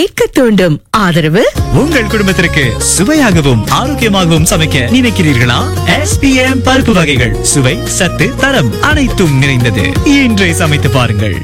கேட்க தூண்டும் ஆதரவு உங்கள் குடும்பத்திற்கு சுவையாகவும் ஆரோக்கியமாகவும் சமைக்க நினைக்கிறீர்களா எஸ்பிஎம் பருப்பு வகைகள் சுவை சத்து தரம் அனைத்தும் நிறைந்தது இன்றே சமைத்து பாருங்கள்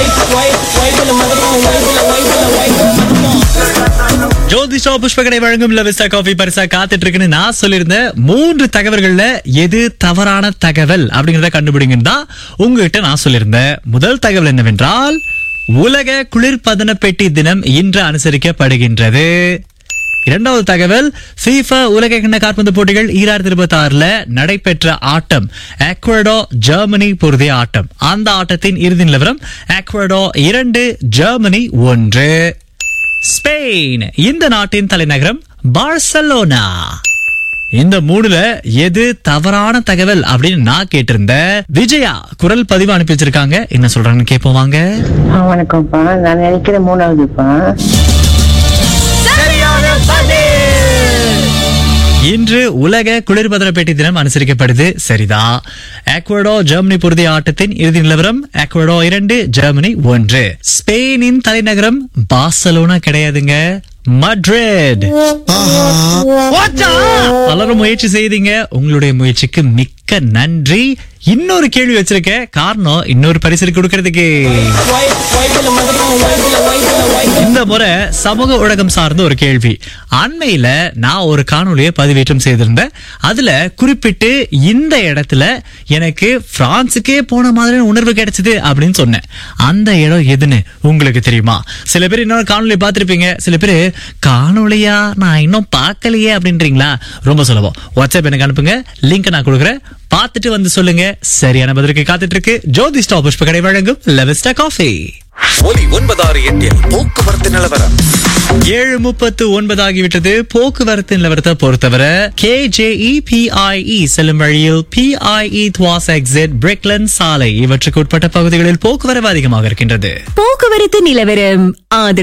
ஜோதிஷா புஷ்பகடை வழங்கும் லவிஸ்டா காஃபி பரிசா காத்துட்டு இருக்குன்னு நான் சொல்லியிருந்தேன் மூன்று தகவல்கள்ல எது தவறான தகவல் அப்படிங்கறத கண்டுபிடிங்கன்னு தான் உங்ககிட்ட நான் சொல்லியிருந்தேன் முதல் தகவல் என்னவென்றால் உலக குளிர்பதன பெட்டி தினம் இன்று அனுசரிக்கப்படுகின்றது இரண்டாவது தகவல் FIFA உலக கிண்ண காற்பந்து போட்டிகள் ஈராயிரத்தி இருபத்தி ஆறுல நடைபெற்ற ஆட்டம் எக்வடோ ஜெர்மனி பொருதிய ஆட்டம் அந்த ஆட்டத்தின் இறுதி நிலவரம் எக்வடோ இரண்டு ஜெர்மனி ஒன்று ஸ்பெயின் இந்த நாட்டின் தலைநகரம் பார்சலோனா இந்த மூணுல எது தவறான தகவல் அப்படின்னு நான் கேட்டிருந்தேன் விஜயா குரல் பதிவு அனுப்பி வச்சிருக்காங்க என்ன சொல்றாங்கன்னு கேட்போம் வாங்க ஆ, வணக்கம்ப்பா நான் நினைக்கிறேன் மூணாவதுப்பா இன்று உலக குளிர்பதன பெட்டி தினம் அனுசரிக்கப்படுது சரிதான் எக்வடோ ஜெர்மனி பொருதிய ஆட்டத்தின் இறுதி நிலவரம் எக்வடோ இரண்டு ஜெர்மனி ஒன்று ஸ்பெயினின் தலைநகரம் பார்சலோனா கிடையாதுங்க மட்ரிட் பலரும் முயற்சி செய்தீங்க உங்களுடைய முயற்சிக்கு மிக்க நன்றி இன்னொரு கேள்வி வச்சிருக்கேன் காரணம் இன்னொரு பரிசு கொடுக்கறதுக்கு இந்த முறை சமூக ஊடகம் சார்ந்த ஒரு கேள்வி அண்மையில நான் ஒரு காணொளியை பதிவேற்றம் செய்திருந்தேன் அதுல குறிப்பிட்டு இந்த இடத்துல எனக்கு பிரான்சுக்கே போன மாதிரியான உணர்வு கிடைச்சது அப்படின்னு சொன்னேன் அந்த இடம் எதுன்னு உங்களுக்கு தெரியுமா சில பேர் இன்னொரு காணொளி பார்த்திருப்பீங்க சில பேர் காணொளியா நான் இன்னும் பார்க்கலையே அப்படின்றீங்களா ரொம்ப சுலபம் வாட்ஸ்அப் எனக்கு அனுப்புங்க லிங்க் நான் கொடுக்குறேன் பார்த்துட்டு வந்து சொல்லுங்க சரியான பதிலுக்கு காத்துட்டு இருக்கு ஜோதி ஸ்டாப் புஷ்ப கடை வழங்கும் லெவஸ்டா காஃபி ஒலி ஒன்பதாறு எட்டில் போக்குவரத்து நிலவரம் ஏழு முப்பத்து ஒன்பது ஆகிவிட்டது போக்குவரத்து நிலவரத்தை பொறுத்தவரை கேஜேஇ பிஐஇ செல்லும் வழியில் பிஐஇ துவாஸ் எக்ஸிட் பிரிக்லன் சாலை இவற்றுக்கு உட்பட்ட பகுதிகளில் போக்குவரவு அதிகமாக இருக்கின்றது போக்குவரத்து நிலவரம் ஆதரவு